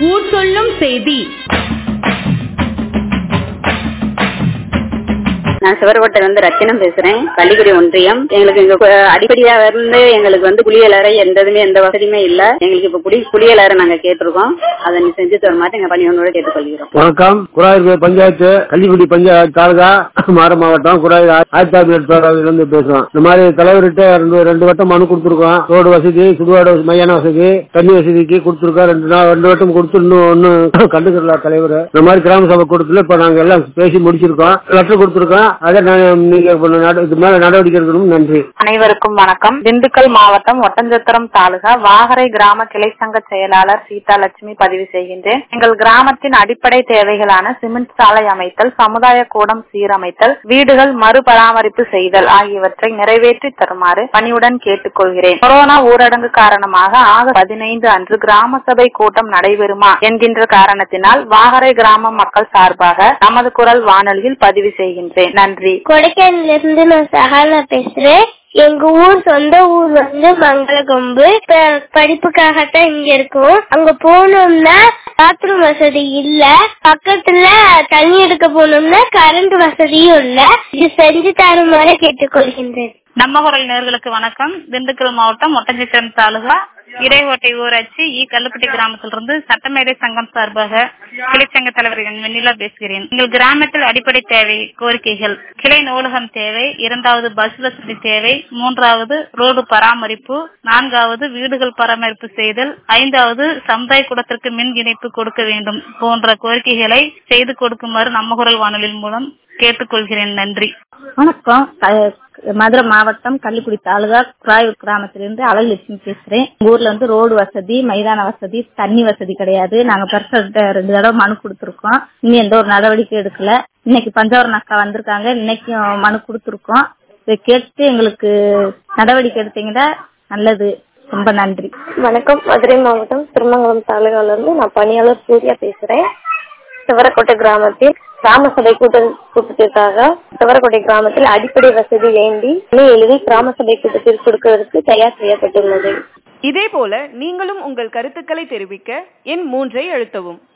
ஊர் சொல்லும் செய்தி நான் சிவரகோட்டையில இருந்து ரத்தினம் பேசுறேன் பள்ளிக்குடி ஒன்றியம் எங்களுக்கு இங்க கு- அடிப்படையா இருந்து எங்களுக்கு வந்து குளியலறை எந்ததுமே எந்த வசதியுமே இல்ல எங்களுக்கு இப்ப குடி குளியலறை நாங்க கேட்டிருக்கோம் அதை நீ செஞ்சு தர மாதிரி எங்க பணியோட கேட்டுக்கொள்கிறோம் வணக்கம் குராயூர் பஞ்சாயத்து கள்ளிக்குடி பஞ்சாயத்து தாலுகா மாற மாவட்டம் குராயூர் ஆயிரத்தி தொள்ளாயிரத்தி பேரவையில இருந்து பேசுறோம் இந்த மாதிரி தலைவர்கிட்ட ரெண்டு ரெண்டு வட்டம் மனு கொடுத்துருக்கோம் ரோடு வசதி சுடுகாடு மையான வசதி தண்ணி வசதிக்கு கொடுத்துருக்கோம் ரெண்டு நாள் ரெண்டு வட்டம் கொடுத்து இன்னும் ஒன்னும் கண்டுக்கல தலைவர் இந்த மாதிரி கிராம சபை கூட்டத்துல இப்ப நாங்க எல்லாம் பேசி முடிச்சிருக்கோம் லெட்டர் கொடுத்துருக்கோம் அதை நான் நீங்க இப்ப நட- இது மேல நடவடிக்கை எடுக்கணும் நன்றி அனைவருக்கும் வணக்கம் திண்டுக்கல் மாவட்டம் ஒட்டஞ்சத்திரம் தாலுகா வாகரை கிராம கிளை சங்க செயலாளர் சீதா லட்சுமி பதிவு செய்கின்றேன் எங்கள் கிராமத்தின் அடிப்படை தேவைகளான சிமெண்ட் சாலை அமைத்தல் சமுதாய கூடம் சீரமைத்தல் வீடுகள் மறுபராமரிப்பு செய்தல் ஆகியவற்றை நிறைவேற்றி தருமாறு பணியுடன் கேட்டுக்கொள்கிறேன் கொரோனா ஊரடங்கு காரணமாக ஆக பதினைந்து அன்று கிராம சபை கூட்டம் நடைபெறுமா என்கின்ற காரணத்தினால் வாகரை கிராம மக்கள் சார்பாக நமது குரல் வானொலியில் பதிவு செய்கின்றேன் நன்றி கொடைக்கானல்ல இருந்து நான் சஹானா பேசுறேன் எங்க ஊர் சொந்த ஊர் வந்து மங்களகொம்பு இப்ப படிப்புக்காகத்தான் இங்க இருக்கோம் அங்க போனோம்னா பாத்ரூம் வசதி இல்ல பக்கத்துல தண்ணி எடுக்க போனோம்னா கரண்ட் வசதியும் இல்ல இது செஞ்சு தருமாறு கேட்டுக்கொள்கின்றேன் நம்ம குரல் நேர்களுக்கு வணக்கம் திண்டுக்கல் மாவட்டம் ஒட்டஞ்சித்திரம் தாலுகா இடைக்கோட்டை ஊராட்சி இ கல்லுப்பட்டி கிராமத்திலிருந்து சட்டமேடை சங்கம் சார்பாக கிளைச்சங்க தலைவர் என் வெண்ணிலா பேசுகிறேன் எங்கள் கிராமத்தில் அடிப்படை தேவை கோரிக்கைகள் கிளை நூலகம் தேவை இரண்டாவது பஸ் வசதி தேவை மூன்றாவது ரோடு பராமரிப்பு நான்காவது வீடுகள் பராமரிப்பு செய்தல் ஐந்தாவது சமுதாய கூடத்திற்கு மின் இணைப்பு கொடுக்க வேண்டும் போன்ற கோரிக்கைகளை செய்து கொடுக்குமாறு நம்ம குரல் வானொலி மூலம் கேட்டுக்கொள்கிறேன் நன்றி வணக்கம் க- மதுரை மாவட்டம் கள்ளிக்குடி தாலுகா குராயூர் கிராமத்திலிருந்து அழகுலட்சுமி பேசுறேன் எங்க ஊர்ல வந்து ரோடு வசதி மைதான வசதி தண்ணி வசதி கிடையாது நாங்க பெருசா ரெண்டு தடவை மனு கொடுத்துருக்கோம் இன்னும் எந்த ஒரு நடவடிக்கை எடுக்கல இன்னைக்கு பஞ்சவரண அக்கா வந்திருக்காங்க இன்னைக்கும் மனு கொடுத்துருக்கோம் இதை கேட்டு எங்களுக்கு நடவடிக்கை எடுத்தீங்கன்னா நல்லது ரொம்ப நன்றி வணக்கம் மதுரை மாவட்டம் திருமங்கலம் தாலுகால இருந்து நான் பணியாளர் சூர்யா பேசுறேன் சிவரக்கோட்டை கிராமத்தில் கிராம சபை கூட்டம் கூட்டத்திற்காக சிவரக்கோட்டை கிராமத்தில் அடிப்படை வசதி வேண்டி மனு எழுதி கிராம சபை கூட்டத்தில் கொடுக்கிறதுக்கு தயார் செய்யப்பட்டுள்ளது இதேபோல நீங்களும் உங்கள் கருத்துக்களை தெரிவிக்க எண் மூன்றை அழுத்தவும்